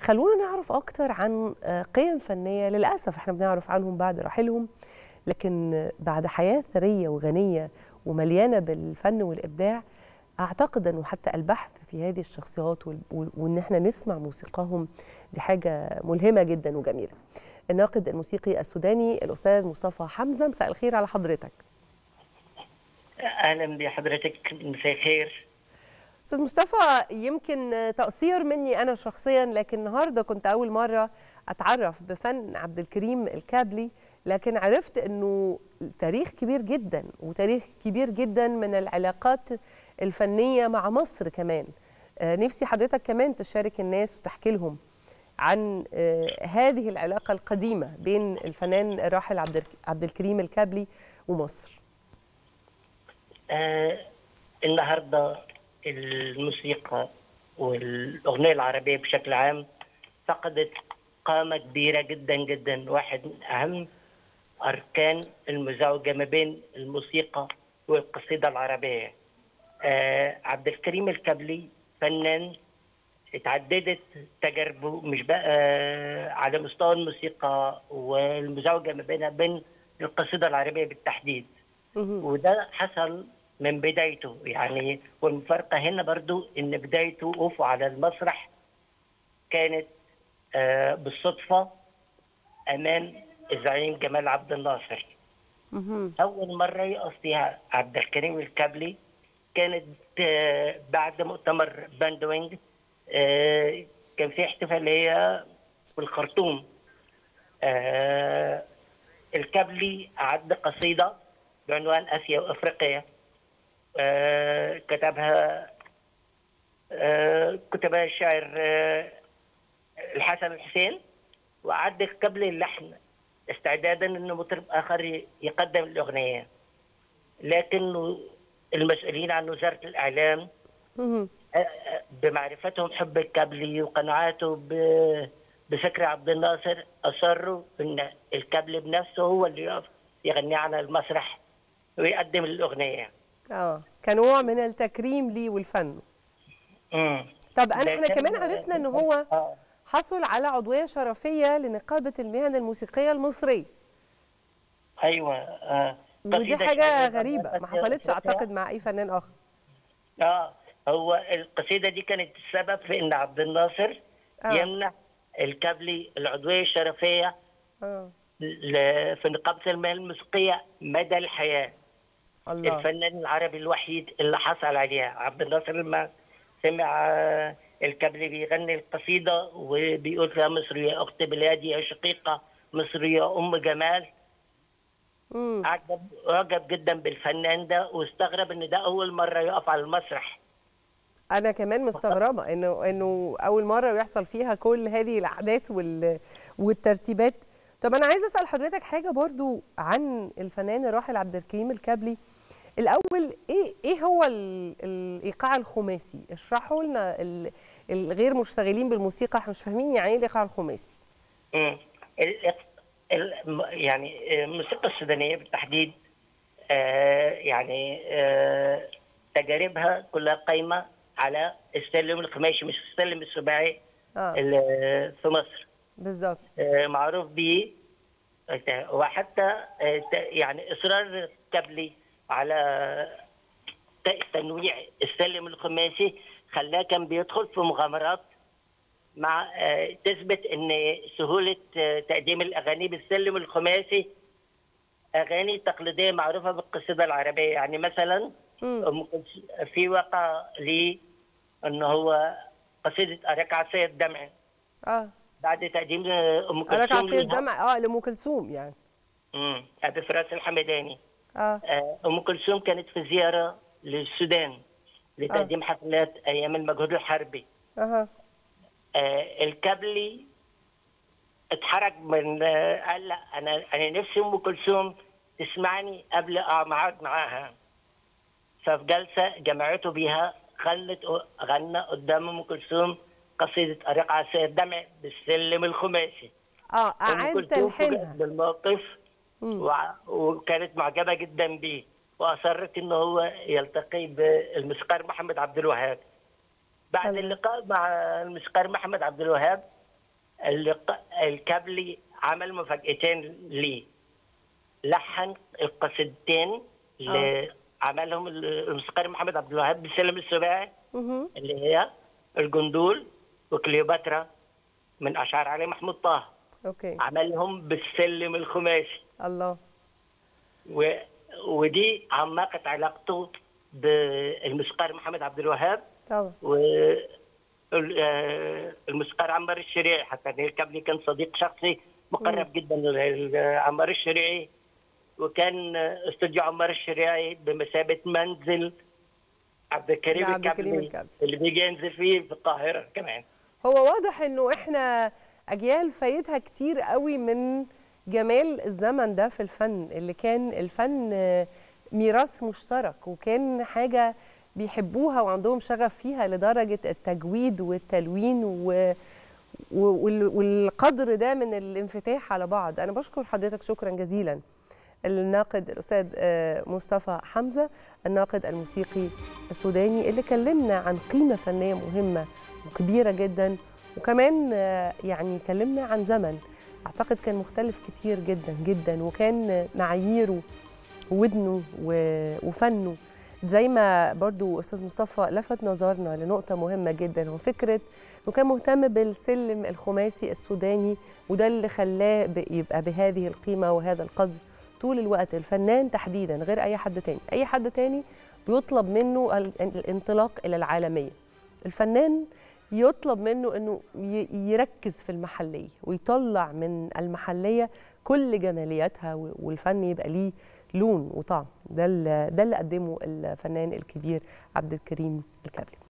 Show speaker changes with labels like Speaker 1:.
Speaker 1: خلونا نعرف اكتر عن قيم فنيه للاسف احنا بنعرف عنهم بعد رحيلهم لكن بعد حياه ثريه وغنيه ومليانه بالفن والابداع اعتقد انه حتى البحث في هذه الشخصيات وان احنا نسمع موسيقاهم دي حاجه ملهمه جدا وجميله. الناقد الموسيقي السوداني الاستاذ مصطفى حمزه مساء الخير على حضرتك.
Speaker 2: اهلا بحضرتك مساء الخير.
Speaker 1: استاذ مصطفى يمكن تقصير مني انا شخصيا لكن النهارده كنت اول مره اتعرف بفن عبد الكريم الكابلي لكن عرفت انه تاريخ كبير جدا وتاريخ كبير جدا من العلاقات الفنيه مع مصر كمان نفسي حضرتك كمان تشارك الناس وتحكي لهم عن هذه العلاقه القديمه بين الفنان الراحل عبد الكريم الكابلي ومصر
Speaker 2: آه النهارده الموسيقى والاغنيه العربيه بشكل عام فقدت قامه كبيره جدا جدا واحد من اهم اركان المزاوجه ما بين الموسيقى والقصيده العربيه آه عبد الكريم الكبلي فنان اتعددت تجاربه مش بقى آه على مستوى الموسيقى والمزاوجه ما بينها بين القصيده العربيه بالتحديد وده حصل من بدايته يعني والمفارقه هنا برضو ان بدايته وقوفه على المسرح كانت آه بالصدفه امام الزعيم جمال عبد الناصر اول مره يقف فيها عبد الكريم الكابلي كانت آه بعد مؤتمر باندوينج آه كان في احتفاليه في الخرطوم الكابلي اعد قصيده بعنوان اسيا وافريقيا آه كتبها آه كتبها الشاعر آه الحسن الحسين وأعد قبل اللحن استعدادا انه مطرب اخر يقدم الاغنيه لكن المسؤولين عن وزاره الاعلام بمعرفتهم حب الكابلي وقناعاته بفكر عبد الناصر اصروا ان الكابلي بنفسه هو اللي يقف يغني على المسرح ويقدم الاغنيه
Speaker 1: اه كنوع من التكريم ليه والفن
Speaker 2: امم
Speaker 1: طب احنا كمان عرفنا ان هو حصل على عضويه شرفيه لنقابه المهن الموسيقيه المصريه
Speaker 2: ايوه آه.
Speaker 1: ودي حاجه غريبه ما حصلتش اعتقد مع اي فنان اخر
Speaker 2: اه هو القصيده دي كانت السبب في ان عبد الناصر آه. يمنع الكابلي العضويه الشرفيه
Speaker 1: آه.
Speaker 2: في نقابه المهن الموسيقيه مدى الحياه
Speaker 1: الله.
Speaker 2: الفنان العربي الوحيد اللي حصل عليها عبد الناصر لما سمع الكابلي بيغني القصيده وبيقول فيها مصر يا اخت بلادي يا شقيقه مصر يا ام جمال
Speaker 1: مم.
Speaker 2: عجب اعجب جدا بالفنان ده واستغرب ان ده اول مره يقف على المسرح
Speaker 1: انا كمان مستغربه انه انه اول مره يحصل فيها كل هذه الاحداث وال والترتيبات طب انا عايزه اسال حضرتك حاجه برضو عن الفنان الراحل عبد الكريم الكابلي الاول ايه ايه هو الايقاع الخماسي اشرحوا لنا الغير مشتغلين بالموسيقى احنا مش فاهمين يعني ايه الايقاع الخماسي
Speaker 2: امم يعني الموسيقى السودانيه بالتحديد آه يعني آه تجاربها كلها قايمه على السلم الخماسي مش السلم السباعي
Speaker 1: آه.
Speaker 2: في مصر
Speaker 1: بالظبط
Speaker 2: آه معروف به وحتى يعني اصرار الكابلي على تنويع السلم الخماسي خلاه كان بيدخل في مغامرات مع تثبت ان سهوله تقديم الاغاني بالسلم الخماسي اغاني تقليديه معروفه بالقصيده العربيه يعني مثلا في واقع لي انه هو قصيده ارك عصي الدمع
Speaker 1: اه
Speaker 2: بعد تقديم ام كلثوم
Speaker 1: ارك عصي الدمع اه لام كلثوم يعني
Speaker 2: امم ابي فراس الحمداني
Speaker 1: اه
Speaker 2: ام كلثوم كانت في زياره للسودان لتقديم آه. حفلات ايام المجهود الحربي
Speaker 1: اها
Speaker 2: آه الكابلي اتحرك من آه قال لا انا انا نفسي ام كلثوم تسمعني قبل اقعد معاها ففي جلسه جمعته بيها خلت غنى قدام ام كلثوم قصيده اريق عسى الدمع بالسلم الخماسي
Speaker 1: اه اعاد تلحينها
Speaker 2: بالموقف وكانت معجبه جدا بيه واصرت ان هو يلتقي بالموسيقار محمد عبد الوهاب بعد اللقاء مع الموسيقار محمد عبد الوهاب اللق- الكابلي عمل مفاجأتين لي لحن القصيدتين اللي عملهم الموسيقار محمد عبد الوهاب بسلم السباعي
Speaker 1: مهم.
Speaker 2: اللي هي الجندول وكليوباترا من اشعار علي محمود طه
Speaker 1: اوكي
Speaker 2: عملهم بالسلم الخماسي
Speaker 1: الله
Speaker 2: و... ودي عمقت علاقته بالموسيقار محمد عبد الوهاب
Speaker 1: طبعا
Speaker 2: والموسيقار عمار الشريعي حتى نيل كابلي كان صديق شخصي مقرب جدا لعمار الشريعي وكان استوديو عمار الشريعي بمثابه منزل عبد الكريم
Speaker 1: لعبد الكريم
Speaker 2: الكابلي
Speaker 1: الكابلي.
Speaker 2: اللي بيجي ينزل فيه في القاهره كمان
Speaker 1: هو واضح انه احنا اجيال فايتها كتير قوي من جمال الزمن ده في الفن اللي كان الفن آه، ميراث مشترك وكان حاجه بيحبوها وعندهم شغف فيها لدرجه التجويد والتلوين و و- وال- والقدر ده من الانفتاح على بعض انا بشكر حضرتك شكرا جزيلا الناقد الاستاذ آه، مصطفى حمزه الناقد الموسيقي السوداني اللي كلمنا عن قيمه فنيه مهمه وكبيره جدا وكمان آه، يعني كلمنا عن زمن اعتقد كان مختلف كتير جدا جدا وكان معاييره وودنه و- وفنه زي ما برضو استاذ مصطفى لفت نظرنا لنقطه مهمه جدا وفكره انه كان مهتم بالسلم الخماسي السوداني وده اللي خلاه ب- يبقى بهذه القيمه وهذا القدر طول الوقت الفنان تحديدا غير اي حد تاني اي حد تاني بيطلب منه ال- الانطلاق الى العالميه الفنان يطلب منه انه ي- يركز في المحليه ويطلع من المحليه كل جمالياتها و- والفن يبقى ليه لون وطعم ده اللي ده اللي قدمه الفنان الكبير عبد الكريم الكابلي